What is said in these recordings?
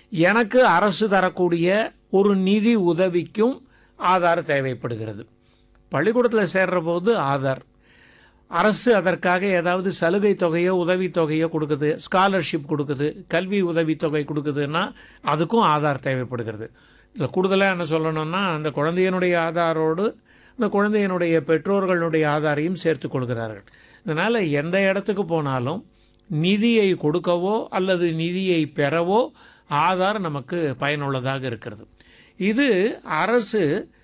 எனக்கு அரசு தரக்கூடிய ஒரு நிதி உதவிக்கும் ஆதார் தேவைப்படுகிறது பள்ளிக்கூடத்தில் சேர்ற போது ஆதார் அரசு அதற்காக ஏதாவது சலுகை தொகையோ உதவித் தொகையோ கொடுக்குது ஸ்காலர்ஷிப் கொடுக்குது கல்வி உதவித்தொகை கொடுக்குதுன்னா அதுக்கும் ஆதார் தேவைப்படுகிறது இதில் கூடுதலாக என்ன சொல்லணும்னா அந்த குழந்தையினுடைய ஆதாரோடு அந்த குழந்தையினுடைய பெற்றோர்களுடைய ஆதாரையும் சேர்த்து கொள்கிறார்கள் இதனால் எந்த இடத்துக்கு போனாலும் நிதியை கொடுக்கவோ அல்லது நிதியை பெறவோ ஆதார் நமக்கு பயனுள்ளதாக இருக்கிறது இது அரசு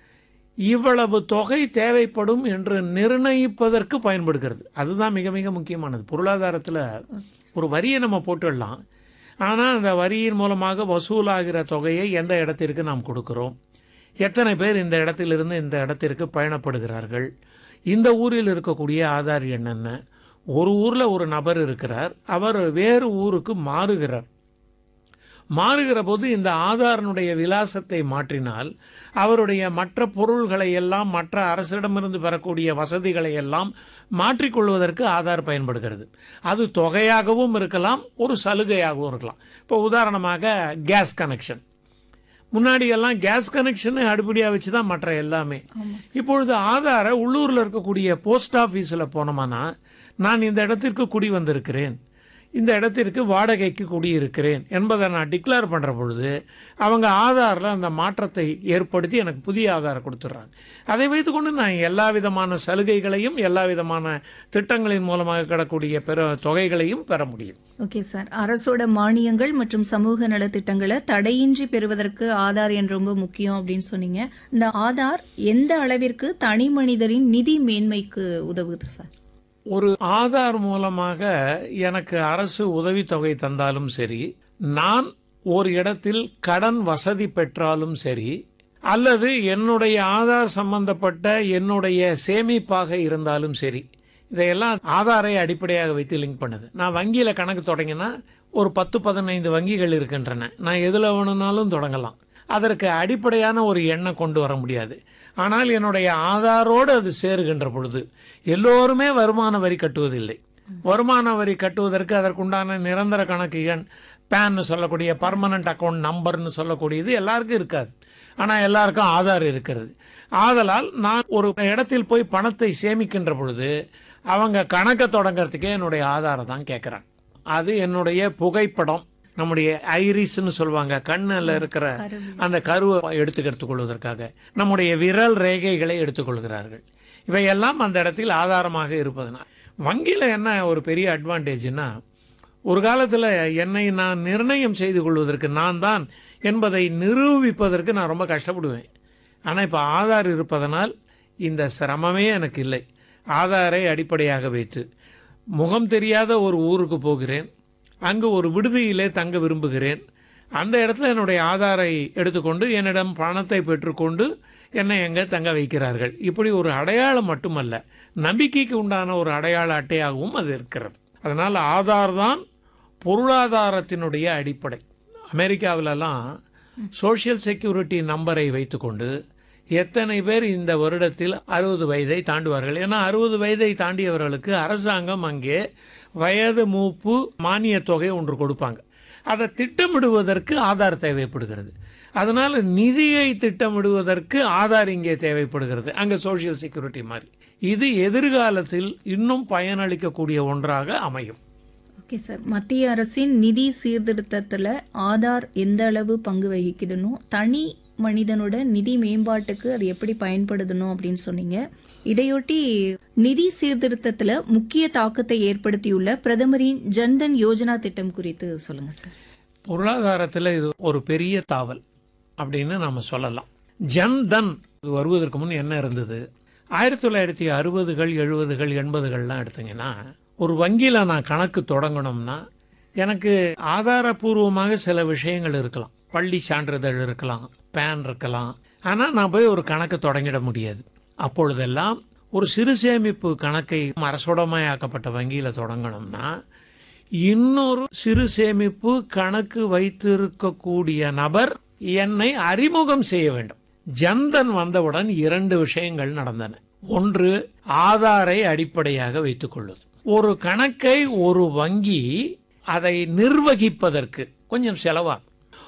இவ்வளவு தொகை தேவைப்படும் என்று நிர்ணயிப்பதற்கு பயன்படுகிறது அதுதான் மிக மிக முக்கியமானது பொருளாதாரத்தில் ஒரு வரியை நம்ம போட்டுடலாம் ஆனால் அந்த வரியின் மூலமாக வசூலாகிற தொகையை எந்த இடத்திற்கு நாம் கொடுக்கிறோம் எத்தனை பேர் இந்த இடத்திலிருந்து இந்த இடத்திற்கு பயணப்படுகிறார்கள் இந்த ஊரில் இருக்கக்கூடிய ஆதார் என்னென்ன ஒரு ஊரில் ஒரு நபர் இருக்கிறார் அவர் வேறு ஊருக்கு மாறுகிறார் மாறுகிற போது இந்த ஆதாரனுடைய விலாசத்தை மாற்றினால் அவருடைய மற்ற பொருள்களை எல்லாம் மற்ற அரசிடமிருந்து பெறக்கூடிய வசதிகளை எல்லாம் மாற்றிக்கொள்வதற்கு ஆதார் பயன்படுகிறது அது தொகையாகவும் இருக்கலாம் ஒரு சலுகையாகவும் இருக்கலாம் இப்போ உதாரணமாக கேஸ் கனெக்ஷன் முன்னாடி எல்லாம் கேஸ் கனெக்ஷன் அடிப்படையாக வச்சு தான் மற்ற எல்லாமே இப்பொழுது ஆதார உள்ளூரில் இருக்கக்கூடிய போஸ்ட் ஆஃபீஸில் போனோம்னா நான் இந்த இடத்திற்கு குடி வந்திருக்கிறேன் இந்த இடத்திற்கு வாடகைக்கு குடியிருக்கிறேன் என்பதை நான் டிக்ளேர் பண்ணுற பொழுது அவங்க ஆதாரில் அந்த மாற்றத்தை ஏற்படுத்தி எனக்கு புதிய ஆதாரம் கொடுத்துட்றாங்க அதை வைத்துக்கொண்டு நான் எல்லா விதமான சலுகைகளையும் எல்லா விதமான திட்டங்களின் மூலமாக கிடக்கூடிய பெற தொகைகளையும் பெற முடியும் ஓகே சார் அரசோட மானியங்கள் மற்றும் சமூக நலத்திட்டங்களை தடையின்றி பெறுவதற்கு ஆதார் என் ரொம்ப முக்கியம் அப்படின்னு சொன்னீங்க இந்த ஆதார் எந்த அளவிற்கு தனி மனிதரின் நிதி மேன்மைக்கு உதவுது சார் ஒரு ஆதார் மூலமாக எனக்கு அரசு உதவித்தொகை தந்தாலும் சரி நான் ஒரு இடத்தில் கடன் வசதி பெற்றாலும் சரி அல்லது என்னுடைய ஆதார் சம்பந்தப்பட்ட என்னுடைய சேமிப்பாக இருந்தாலும் சரி இதையெல்லாம் ஆதாரை அடிப்படையாக வைத்து லிங்க் பண்ணுது நான் வங்கியில் கணக்கு தொடங்கினா ஒரு பத்து பதினைந்து வங்கிகள் இருக்கின்றன நான் எதில் வேணும்னாலும் தொடங்கலாம் அதற்கு அடிப்படையான ஒரு எண்ணை கொண்டு வர முடியாது ஆனால் என்னுடைய ஆதாரோடு அது சேருகின்ற பொழுது எல்லோருமே வருமான வரி கட்டுவதில்லை வருமான வரி கட்டுவதற்கு அதற்குண்டான நிரந்தர கணக்கு எண் பேன்னு சொல்லக்கூடிய பர்மனன்ட் அக்கௌண்ட் நம்பர்னு சொல்லக்கூடியது எல்லாருக்கும் இருக்காது ஆனால் எல்லாருக்கும் ஆதார் இருக்கிறது ஆதலால் நான் ஒரு இடத்தில் போய் பணத்தை சேமிக்கின்ற பொழுது அவங்க கணக்கை தொடங்கிறதுக்கே என்னுடைய ஆதாரம் தான் கேட்குறாங்க அது என்னுடைய புகைப்படம் நம்முடைய ஐரிஸ்னு சொல்லுவாங்க கண்ணில் இருக்கிற அந்த கருவை எடுத்துக்கிறதுக் கொள்வதற்காக நம்முடைய விரல் ரேகைகளை எடுத்துக்கொள்கிறார்கள் இவையெல்லாம் அந்த இடத்தில் ஆதாரமாக இருப்பதனால் வங்கியில் என்ன ஒரு பெரிய அட்வான்டேஜ்னா ஒரு காலத்தில் என்னை நான் நிர்ணயம் செய்து கொள்வதற்கு நான் தான் என்பதை நிரூபிப்பதற்கு நான் ரொம்ப கஷ்டப்படுவேன் ஆனால் இப்போ ஆதார் இருப்பதனால் இந்த சிரமமே எனக்கு இல்லை ஆதாரை அடிப்படையாக வைத்து முகம் தெரியாத ஒரு ஊருக்கு போகிறேன் அங்கு ஒரு விடுதியிலே தங்க விரும்புகிறேன் அந்த இடத்துல என்னுடைய ஆதாரை எடுத்துக்கொண்டு என்னிடம் பணத்தை பெற்றுக்கொண்டு என்னை எங்கே தங்க வைக்கிறார்கள் இப்படி ஒரு அடையாளம் மட்டுமல்ல நம்பிக்கைக்கு உண்டான ஒரு அடையாள அட்டையாகவும் அது இருக்கிறது அதனால் ஆதார் தான் பொருளாதாரத்தினுடைய அடிப்படை அமெரிக்காவிலலாம் சோஷியல் செக்யூரிட்டி நம்பரை வைத்துக்கொண்டு எத்தனை பேர் இந்த வருடத்தில் அறுபது வயதை தாண்டுவார்கள் ஏன்னா அறுபது வயதை தாண்டியவர்களுக்கு அரசாங்கம் அங்கே வயது மூப்பு மானிய தொகை ஒன்று கொடுப்பாங்க அதை திட்டமிடுவதற்கு ஆதார் தேவைப்படுகிறது அதனால நிதியை திட்டமிடுவதற்கு ஆதார் இங்கே தேவைப்படுகிறது அங்கே சோஷியல் செக்யூரிட்டி மாதிரி இது எதிர்காலத்தில் இன்னும் பயனளிக்கக்கூடிய ஒன்றாக அமையும் ஓகே சார் மத்திய அரசின் நிதி சீர்திருத்தத்தில் ஆதார் எந்த அளவு பங்கு வகிக்குதுன்னு தனி மனிதனோட நிதி மேம்பாட்டுக்கு அது எப்படி பயன்படுத்தணும் அப்படின்னு சொன்னீங்க இதையொட்டி நிதி சீர்திருத்தத்தில் முக்கிய தாக்கத்தை ஏற்படுத்தியுள்ள பிரதமரின் ஜன்தன் யோஜனா திட்டம் குறித்து சொல்லுங்க சார் பொருளாதாரத்தில் இது ஒரு பெரிய தாவல் அப்படின்னு நம்ம சொல்லலாம் ஜன்தன் வருவதற்கு முன் என்ன இருந்தது ஆயிரத்தி தொள்ளாயிரத்தி அறுபதுகள் எழுபதுகள் எண்பதுகள்லாம் எடுத்தீங்கன்னா ஒரு வங்கியில் நான் கணக்கு தொடங்கணும்னா எனக்கு ஆதாரபூர்வமாக சில விஷயங்கள் இருக்கலாம் பள்ளி சான்றிதழ் இருக்கலாம் பேன் இருக்கலாம் ஆனால் நான் போய் ஒரு கணக்கு தொடங்கிட முடியாது அப்பொழுதெல்லாம் ஒரு சிறு சேமிப்பு கணக்கை அரசுடமையாக்கப்பட்ட வங்கியில் தொடங்கணும்னா இன்னொரு சிறு சேமிப்பு கணக்கு வைத்திருக்கக்கூடிய நபர் என்னை அறிமுகம் செய்ய வேண்டும் ஜன்தன் வந்தவுடன் இரண்டு விஷயங்கள் நடந்தன ஒன்று ஆதாரை அடிப்படையாக வைத்துக் கொள்வது ஒரு கணக்கை ஒரு வங்கி அதை நிர்வகிப்பதற்கு கொஞ்சம் செலவாகும்